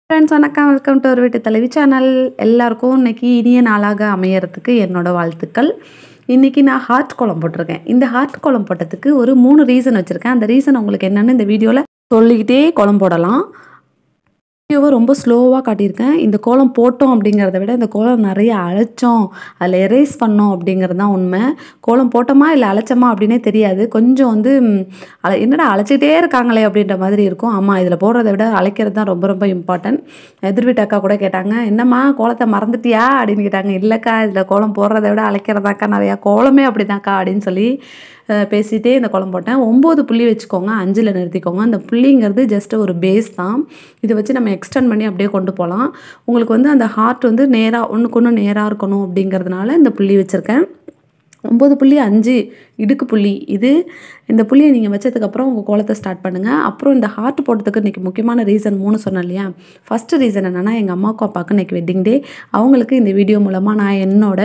friends வணக்கம் welcome to ஒரு வீட்டு தலைவி சேனல் எல்லாருக்கும் இன்னைக்கு இனிய நாளாக அமையறதுக்கு என்னோட வாழ்த்துக்கள் இன்றைக்கி நான் ஹார்ட் கோலம் போட்டிருக்கேன் இந்த ஹார்ட் கோலம் போட்டதுக்கு ஒரு மூணு ரீசன் வச்சுருக்கேன் அந்த ரீசன் உங்களுக்கு என்னென்னு இந்த வீடியோவில் சொல்லிக்கிட்டே கோலம் போடலாம் வீடியோவை ரொம்ப ஸ்லோவாக காட்டியிருக்கேன் இந்த கோலம் போட்டோம் அப்படிங்கிறத விட இந்த கோலம் நிறைய அழைச்சோம் அதில் எரேஸ் பண்ணோம் அப்படிங்கிறது தான் உண்மை கோலம் போட்டோமா இல்லை அழைச்சோமா அப்படின்னே தெரியாது கொஞ்சம் வந்து ம், அல- என்னடா அழைச்சிட்டே இருக்காங்களே அப்படின்ற மாதிரி இருக்கும் ஆமாம் இதில் போடுறத விட அழைக்கிறது தான் ரொம்ப ரொம்ப இம்பார்ட்டன்ட் எதிர் வீட்டு அக்கா கூட கேட்டாங்க என்னம்மா கோலத்தை மறந்துட்டியா அப்படின்னு கேட்டாங்க இல்லைக்கா இதில் கோலம் போடுறத விட அழைக்கிறதாக்கா நிறையா கோலமே அப்படிதான்க்கா அப்படின்னு சொல்லி அஹ், பேசிட்டே இந்த கோலம் போட்டேன் ஒம்பது புள்ளி வச்சுக்கோங்க அஞ்சில் நிறுத்திக்கோங்க அந்த புள்ளிங்கிறது ஜஸ்ட் ஒரு பேஸ் தான் இதை வச்சு நம்ம எக்ஸ்டெண்ட் பண்ணி அப்படியே கொண்டு போகலாம் உங்களுக்கு வந்து அந்த ஹார்ட் வந்து நேராக ஒன்றுக்கு ஒன்று நேராக இருக்கணும் அப்படிங்கிறதுனால இந்த புள்ளி வச்சுருக்கேன் ஒம்பது புள்ளி அஞ்சு இடுக்கு புள்ளி இது இந்த புள்ளியை நீங்கள் வச்சதுக்கப்புறம் உங்கள் கோலத்தை ஸ்டார்ட் பண்ணுங்கள் அப்புறம் இந்த ஹார்ட் போட்டதுக்கு இன்றைக்கி முக்கியமான ரீசன் மூணு சொன்னேன் இல்லையா ஃபஸ்ட்டு ரீசன் என்னென்னா எங்கள் அம்மாவுக்கும் அப்பாவுக்கும் இன்றைக்கி வெட்டிங் டே அவங்களுக்கு இந்த வீடியோ மூலமாக நான் என்னோட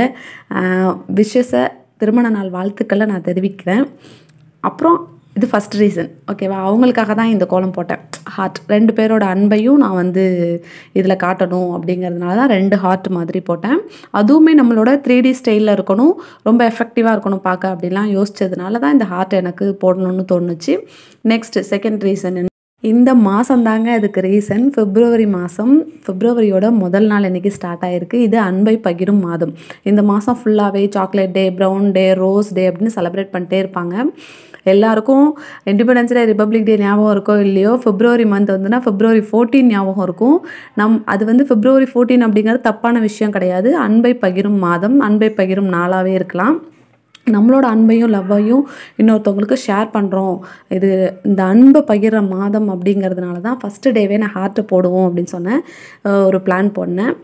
விஷஸை திருமண நாள் வாழ்த்துக்களை நான் தெரிவிக்கிறேன் அப்புறம் இது ஃபஸ்ட் ரீசன் ஓகேவா அவங்களுக்காக தான் இந்த கோலம் போட்டேன் ஹார்ட் ரெண்டு பேரோட அன்பையும் நான் வந்து இதில் காட்டணும் அப்படிங்கிறதுனால தான் ரெண்டு ஹார்ட் மாதிரி போட்டேன் அதுவுமே நம்மளோட த்ரீ டி ஸ்டைலில் இருக்கணும் ரொம்ப எஃபெக்டிவாக இருக்கணும் பார்க்க அப்படிலாம் யோசிச்சதுனால தான் இந்த ஹார்ட் எனக்கு போடணும்னு தோணுச்சு நெக்ஸ்ட் செகண்ட் ரீசன் இந்த மாதம் தாங்க அதுக்கு ரீசன் பிப்ரவரி மாதம் பிப்ரவரியோட முதல் நாள் இன்னைக்கு ஸ்டார்ட் ஆயிருக்கு இது அன்பை பகிரும் மாதம் இந்த மாதம் ஃபுல்லாகவே chocolate day brown day rose day அப்படின்னு செலிப்ரேட் பண்ணிட்டே இருப்பாங்க எல்லாருக்கும் இண்டிபெண்டன்ஸ் டே ரிப்பப்ளிக் டே ஞாபகம் இருக்கோ இல்லையோ பிப்ரவரி மந்த் வந்துன்னா பிப்ரவரி ஃபோர்டீன் ஞாபகம் இருக்கும் நம் அது வந்து பிப்ரவரி ஃபோர்டீன் அப்படிங்கிறது தப்பான விஷயம் கிடையாது அன்பை பகிரும் மாதம் அன்பை பகிரும் நாளாகவே இருக்கலாம் நம்மளோட அன்பையும் லவ்வையும் இன்னொருத்தவங்களுக்கு ஷேர் பண்ணுறோம் இது இந்த அன்பை பகிர்ற மாதம் அப்படிங்கிறதுனால தான் ஃபஸ்ட்டு டேவே நான் ஹார்ட்டு போடுவோம் அப்படின்னு சொன்னேன் அஹ் ஒரு பிளான் போடனேன்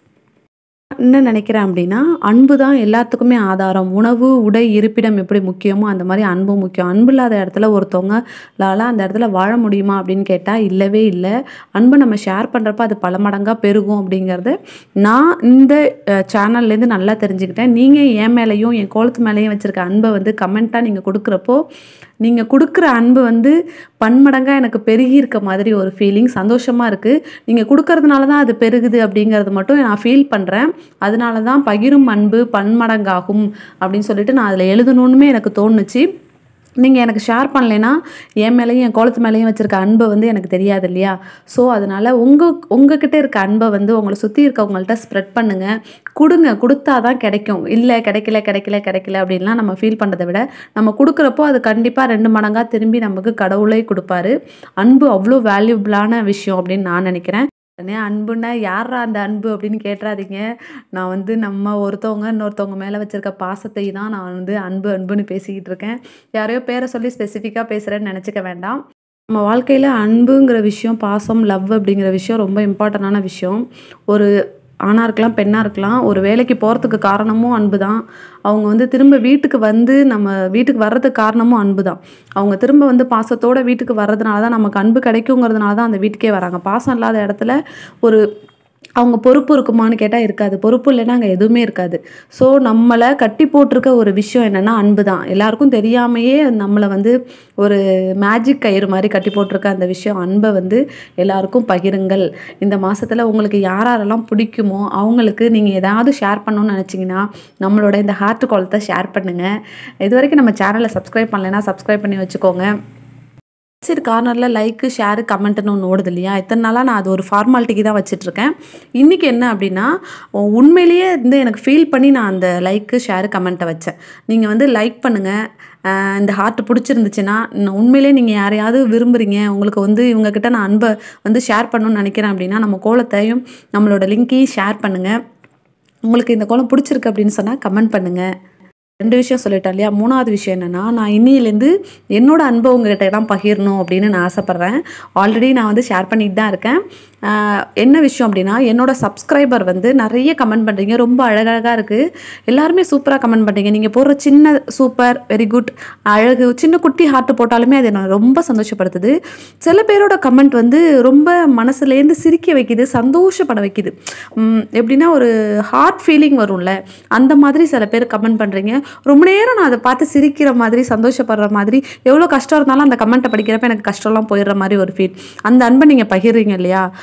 என்ன நினைக்கிறேன் அப்படின்னா அன்பு தான் எல்லாத்துக்குமே ஆதாரம் உணவு உடை இருப்பிடம் எப்படி முக்கியமோ அந்த மாதிரி அன்பும் முக்கியம் அன்பு இல்லாத இடத்துல ஒருத்தவங்களால அந்த இடத்துல வாழ முடியுமா அப்படின்னு கேட்டால் இல்லவே இல்லை அன்பை நம்ம ஷேர் பண்ணுறப்ப அது பல மடங்காக பெருகும் அப்படிங்கிறது நான் இந்த சேனல்லேருந்து நல்லா தெரிஞ்சுக்கிட்டேன் நீங்கள் என் மேலேயும் என் கோலத்து மேலேயும் வச்சுருக்க அன்பை வந்து கமெண்ட்டாக நீங்கள் கொடுக்குறப்போ நீங்கள் கொடுக்குற அன்பு வந்து பன்மடங்காக எனக்கு பெருகி இருக்க மாதிரி ஒரு ஃபீலிங் சந்தோஷமாக இருக்குது நீங்கள் கொடுக்கறதுனால தான் அது பெருகுது அப்படிங்கிறது மட்டும் நான் ஃபீல் பண்ணுறேன் அதனால தான் பகிரும் அன்பு பன்மடங்காகும் அப்படின்னு சொல்லிட்டு நான் அதில் எழுதணும்னுமே எனக்கு தோணுச்சு நீங்கள் எனக்கு ஷேர் பண்ணலைன்னா என் மேலேயும் என் கோலத்து மேலேயும் வச்சுருக்க அன்பை வந்து எனக்கு தெரியாது இல்லையா ஸோ அதனால் உங்கள் உங்ககிட்ட இருக்க அன்பை வந்து உங்களை சுற்றி இருக்கவங்கள்ட்ட ஸ்ப்ரெட் பண்ணுங்கள் கொடுங்க கொடுத்தா தான் கிடைக்கும் இல்லை கிடைக்கல கிடைக்கல கிடைக்கல அப்படின்லாம் நம்ம ஃபீல் பண்ணுறதை விட நம்ம கொடுக்குறப்போ அது கண்டிப்பாக ரெண்டு மடங்காக திரும்பி நமக்கு கடவுளே கொடுப்பாரு அன்பு அவ்வளோ வேல்யூபிளான விஷயம் அப்படின்னு நான் நினைக்கிறேன் உடனே அன்புன்னா யாரா அந்த அன்பு அப்படின்னு கேட்டுறாதீங்க நான் வந்து நம்ம ஒருத்தவங்க இன்னொருத்தவங்க மேலே வச்சிருக்க பாசத்தை தான் நான் வந்து அன்பு அன்புன்னு பேசிக்கிட்டு இருக்கேன் யாரையோ பேரை சொல்லி ஸ்பெசிஃபிக்காக பேசுகிறேன்னு நினச்சிக்க வேண்டாம் நம்ம வாழ்க்கையில் அன்புங்கிற விஷயம் பாசம் லவ் அப்படிங்கிற விஷயம் ரொம்ப இம்பார்ட்டண்டான விஷயம் ஒரு ஆணாக இருக்கலாம் பெண்ணாக இருக்கலாம் ஒரு வேலைக்கு போகிறதுக்கு காரணமும் அன்பு தான் அவங்க வந்து திரும்ப வீட்டுக்கு வந்து நம்ம வீட்டுக்கு வர்றதுக்கு காரணமும் அன்பு தான் அவங்க திரும்ப வந்து பாசத்தோட வீட்டுக்கு வர்றதுனால தான் நமக்கு அன்பு கிடைக்குங்கிறதுனால தான் அந்த வீட்டுக்கே வராங்க பாசம் இல்லாத இடத்துல ஒரு அவங்க பொறுப்பு இருக்குமான்னு கேட்டால் இருக்காது பொறுப்பு இல்லைன்னா அங்கே எதுவுமே இருக்காது ஸோ நம்மளை கட்டி போட்டிருக்க ஒரு விஷயம் என்னென்னா அன்பு தான் எல்லாருக்கும் தெரியாமையே நம்மளை வந்து ஒரு மேஜிக் கயிறு மாதிரி கட்டி போட்டிருக்க அந்த விஷயம் அன்பை வந்து எல்லாருக்கும் பகிருங்கள் இந்த மாதத்தில் உங்களுக்கு யார் யாரெல்லாம் பிடிக்குமோ அவங்களுக்கு நீங்கள் ஏதாவது ஷேர் பண்ணணும்னு நினச்சிங்கன்னா நம்மளோட இந்த ஹார்ட் காலத்தை ஷேர் பண்ணுங்கள் இது வரைக்கும் நம்ம சேனலை சப்ஸ்கிரைப் பண்ணலைன்னா சப்ஸ்கிரைப் பண்ணி வச்சுக்கோங்க சரி கார்னரில் லைக்கு ஷேரு கமெண்ட்டுன்னு ஒன்று ஓடுது இல்லையா இத்தனை நாளாக நான் அது ஒரு ஃபார்மாலிட்டிக்கு தான் வச்சிட்ருக்கேன் இன்றைக்கி என்ன அப்படின்னா உ- உண்மையிலேயே வந்து எனக்கு ஃபீல் பண்ணி நான் அந்த லைக்கு ஷேரு கமெண்ட்டை வச்சேன் நீங்கள் வந்து லைக் பண்ணுங்கள் ஆஹ் இந்த ஹார்ட் பிடிச்சிருந்துச்சுன்னா நான் உண்மையிலேயே நீங்கள் யாரையாவது விரும்புகிறீங்க உங்களுக்கு வந்து இவங்கக்கிட்ட நான் அன்பை வந்து ஷேர் பண்ணணும்னு நினைக்கிறேன் அப்படின்னா நம்ம கோலத்தையும் நம்மளோட லிங்கையும் ஷேர் பண்ணுங்கள் உங்களுக்கு இந்த கோலம் பிடிச்சிருக்கு அப்படின்னு சொன்னால் கமெண்ட் பண்ணுங்கள் ரெண்டு விஷயம் சொல்லிட்டேன் இல்லையா மூணாவது விஷயம் என்னென்னா நான் இன்னிலேருந்து என்னோட அன்பை உங்ககிட்ட தான் பகிரணும் அப்படின்னு நான் ஆசைப்பட்றேன் ஆல்ரெடி நான் வந்து ஷேர் பண்ணிட்டு தான் இருக்கேன் ஆஹ் என்ன விஷயம் அப்படின்னா என்னோட சப்ஸ்கிரைபர் வந்து நிறைய கமெண்ட் பண்ணுறீங்க ரொம்ப அழகழகாக இருக்குது எல்லாருமே சூப்பராக கமெண்ட் பண்ணுறீங்க நீங்கள் போடுற சின்ன சூப்பர் வெரி குட் அழகு சின்ன குட்டி ஹார்ட் போட்டாலுமே அது என்னை ரொம்ப சந்தோஷப்படுத்துது சில பேரோட கமெண்ட் வந்து ரொம்ப மனசுலேருந்து சிரிக்க வைக்குது சந்தோஷப்பட வைக்குது உம், எப்படின்னா ஒரு ஹார்ட் ஃபீலிங் வரும்ல அந்த மாதிரி சில பேர் கமெண்ட் பண்ணுறீங்க ரொம்ப நேரம் நான் அதை பார்த்து சிரிக்கிற மாதிரி சந்தோஷப்படுற மாதிரி எவ்வளோ கஷ்டம் இருந்தாலும் அந்த கமெண்ட்டை படிக்கிறப்ப எனக்கு கஷ்டம்லாம் போயிடுற மாதிரி ஒரு ஃபீல் அந்த அன்பை நீங்கள் பகிர்றீங்க இல்லையா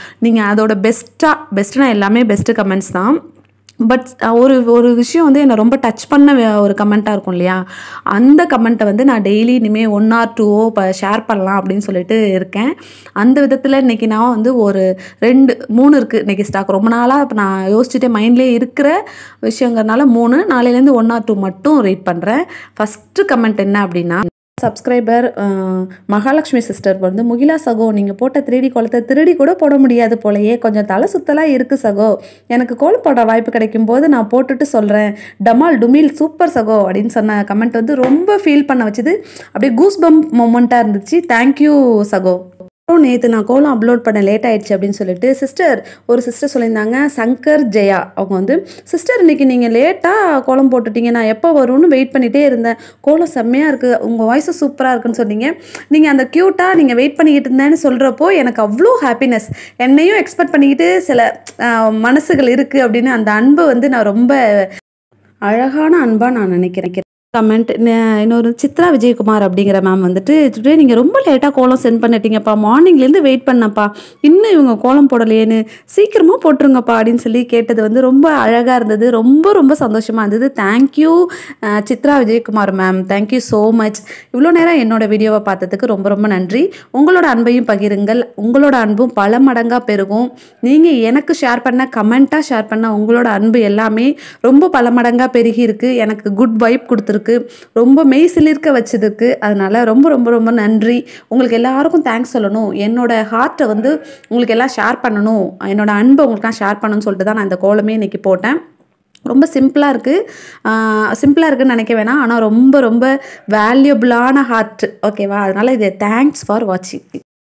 நீங்கள் அதோட பெஸ்ட்டாக பெஸ்ட்டுனா எல்லாமே பெஸ்ட்டு கமெண்ட்ஸ் தான் பட் ஒரு ஒரு விஷயம் வந்து என்னை ரொம்ப டச் பண்ண வே- ஒரு கமெண்ட்டாக இருக்கும் இல்லையா அந்த கமெண்ட்டை வந்து நான் டெய்லி இனிமேல் ஒன் ஆர் டூவோ இப்போ ஷேர் பண்ணலாம் அப்படின்னு சொல்லிட்டு இருக்கேன் அந்த விதத்தில் இன்றைக்கி நான் வந்து ஒரு ரெண்டு மூணு இருக்குது இன்றைக்கி ஸ்டாக் ரொம்ப நாளாக இப்போ நான் யோசிச்சுட்டே மைண்ட்லேயே இருக்கிற விஷயங்கிறனால மூணு நாளையிலேருந்து ஒன் ஆர் டூ மட்டும் ரீட் பண்ணுறேன் ஃபஸ்ட்டு கமெண்ட் என்ன அப்படின்னா சப்ஸ்கிரைபர் மகாலட்சுமி சிஸ்டர் வந்து முகிலா சகோ நீங்கள் போட்ட திருடி கோலத்தை திருடி கூட போட முடியாது போலயே கொஞ்சம் தலை சுத்தலாக இருக்குது சகோ எனக்கு கோலம் போட வாய்ப்பு கிடைக்கும் போது நான் போட்டுட்டு சொல்கிறேன் டமால் டுமில் சூப்பர் சகோ அப்படின்னு சொன்ன கமெண்ட் வந்து ரொம்ப ஃபீல் பண்ண வச்சுது அப்படியே கூஸ் பம்ப் மொமெண்ட்டாக இருந்துச்சு தேங்க்யூ சகோ நேற்று நான் கோலம் அப்லோட் பண்ண லேட் ஆயிடுச்சு அப்படின்னு சொல்லிட்டு சிஸ்டர் ஒரு சிஸ்டர் சொல்லியிருந்தாங்க சங்கர் ஜெயா அவங்க வந்து சிஸ்டர் இன்னைக்கு நீங்கள் லேட்டாக கோலம் போட்டுட்டீங்க நான் எப்போ வரும்னு வெயிட் பண்ணிகிட்டே இருந்தேன் கோலம் செம்மையாக இருக்குது உங்கள் வாய்ஸும் சூப்பராக இருக்குன்னு சொன்னீங்க நீங்கள் அந்த க்யூட்டாக நீங்கள் வெயிட் பண்ணிக்கிட்டு இருந்தேன்னு சொல்கிறப்போ எனக்கு அவ்வளோ ஹாப்பினஸ் என்னையும் எக்ஸ்பெக்ட் பண்ணிக்கிட்டு சில ஆஹ், மனசுகள் இருக்குது அப்படின்னு அந்த அன்பு வந்து நான் ரொம்ப அழகான அன்பாக நான் நினைக்கிறேன் கமெண்ட் இன்னொரு சித்ரா விஜயகுமார் அப்படிங்கிற மேம் வந்துட்டு டுடே நீங்கள் ரொம்ப லேட்டாக கோலம் சென்ட் பண்ணிட்டீங்கப்பா மார்னிங்லேருந்து வெயிட் பண்ணப்பா இன்னும் இவங்க கோலம் போடலையேன்னு சீக்கிரமாக போட்டுருங்கப்பா அப்படின்னு சொல்லி கேட்டது வந்து ரொம்ப அழகாக இருந்தது ரொம்ப ரொம்ப சந்தோஷமாக இருந்தது thank you Chitra Vijayakumar ma'am thank you so much இவ்வளோ நேரம் என்னோட வீடியோவை பார்த்ததுக்கு ரொம்ப ரொம்ப நன்றி உங்களோட அன்பையும் பகிருங்கள் உங்களோட அன்பும் பல மடங்காக பெருகும் நீங்கள் எனக்கு ஷேர் பண்ண கமெண்ட்டாக ஷேர் பண்ண உங்களோட அன்பு எல்லாமே ரொம்ப பல மடங்காக பெருகி இருக்கு எனக்கு குட் வைப் கொடுத்துருக்கு ரொம்ப மெய் சிலிர்க்க வச்சதுக்கு அதனால ரொம்ப ரொம்ப ரொம்ப நன்றி உங்களுக்கு எல்லாருக்கும் தேங்க்ஸ் சொல்லணும் என்னோட ஹார்ட்டை வந்து உங்களுக்கு எல்லாம் ஷேர் பண்ணணும் என்னோட அன்பை உங்களுக்குலாம் ஷேர் பண்ணணும்னு சொல்லிட்டு தான் நான் இந்த கோலமே இன்னைக்கு போட்டேன் ரொம்ப சிம்பிளாக இருக்குது சிம்பிளாக இருக்குன்னு நினைக்க வேணாம் ஆனால் ரொம்ப ரொம்ப வேல்யூபிளான ஹார்ட் ஓகேவா அதனால் இது தேங்க்ஸ் ஃபார் வாட்சிங்